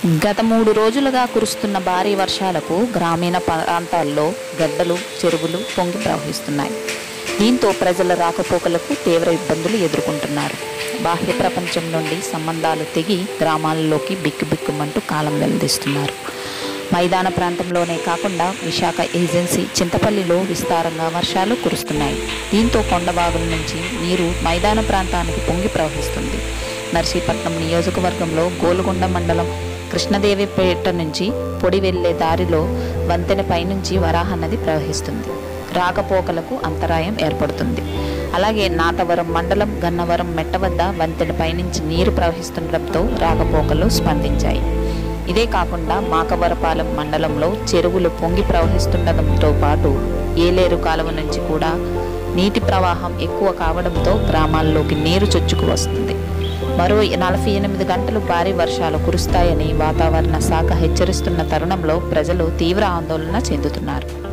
గత మూడు రోజులుగా కురుస్తున్న భారీ వర్షాలకు గ్రామీణ ప్రాంతాల్లో గడ్డలు చెరువులు పొంగి ప్రవహిస్తున్నాయి దీంతో ప్రజల రాకపోకలకు తీవ్ర ఇబ్బందులు ఎదుర్కొంటున్నారు బాహ్య ప్రపంచం నుండి సంబంధాలు తెగి గ్రామాలలోకి బిక్కుబిక్కుమంటూ కాలం వెల్లదిస్తున్నారు మైదాన ప్రాంతంలోనే కాకుండా విశాఖ ఏజెన్సీ చింతపల్లిలో విస్తారంగా వర్షాలు కురుస్తున్నాయి దీంతో కొండబాగుల నుంచి నీరు మైదాన ప్రాంతానికి పొంగి ప్రవహిస్తుంది నర్సీపట్నం నియోజకవర్గంలో గోలుగొండ మండలం కృష్ణదేవిపేట నుంచి పొడి వెళ్లే దారిలో వంతెన పైనుంచి వరాహ నది ప్రవహిస్తుంది రాకపోకలకు అంతరాయం ఏర్పడుతుంది అలాగే నాతవరం మండలం గన్నవరం మెట్ట వద్ద వంతెన పైనుంచి నీరు ప్రవహిస్తుండటంతో రాకపోకలు స్పందించాయి ఇదే కాకుండా మాకవరపాలెం మండలంలో చెరువులు పొంగి ప్రవహిస్తుండటంతో పాటు ఏలేరు కాలువ నుంచి కూడా నీటి ప్రవాహం ఎక్కువ కావడంతో గ్రామాల్లోకి నీరు చొచ్చుకు వస్తుంది మరో నలభై ఎనిమిది గంటలు భారీ వర్షాలు కురుస్తాయని వాతావరణ శాఖ హెచ్చరిస్తున్న తరుణంలో ప్రజలు తీవ్ర ఆందోళన చెందుతున్నారు